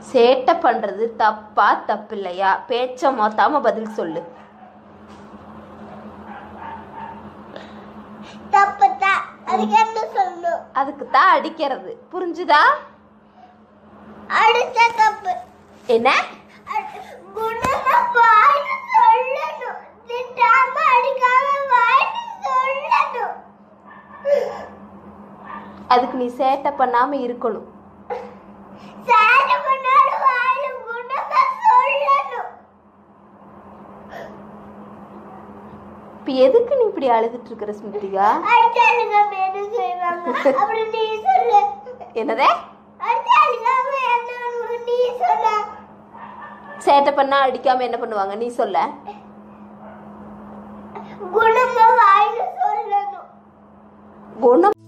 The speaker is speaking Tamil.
சேட்டை பண்றது தப்பா தப்பில்லையா பேச்ச மாத்தாம பதில் சொல்லு தப்பு தான் அதுக்கு என்ன சொல்லணும் அதுக்கு தான் அடிக்கிறது புரிஞ்சுதா அடுத்த தப்பு என்ன குணமா வாய்னு சொல்லணும் திட்டாம அடிக்காம வாய்னு சொல்லணும் அதுக்கு நீ சேட்டை பண்ணாம இருக்கணும் சாரி பண்ணாலும் வாயில குணமா சொல்லணும் இப்ப எதுக்கு நீ இப்படி அழுதுட்டு இருக்கிற ஸ்மிருதிகா அடிச்சாலுங்க என்ன செய்வாங்க அப்படி நீ சொல்லு என்னதே அடிச்சாலுங்க என்ன நீ சொல்ல சேட்டை பண்ணா அடிக்காம என்ன பண்ணுவாங்க நீ சொல்ல குணமா வாயில சொல்லணும் குணம்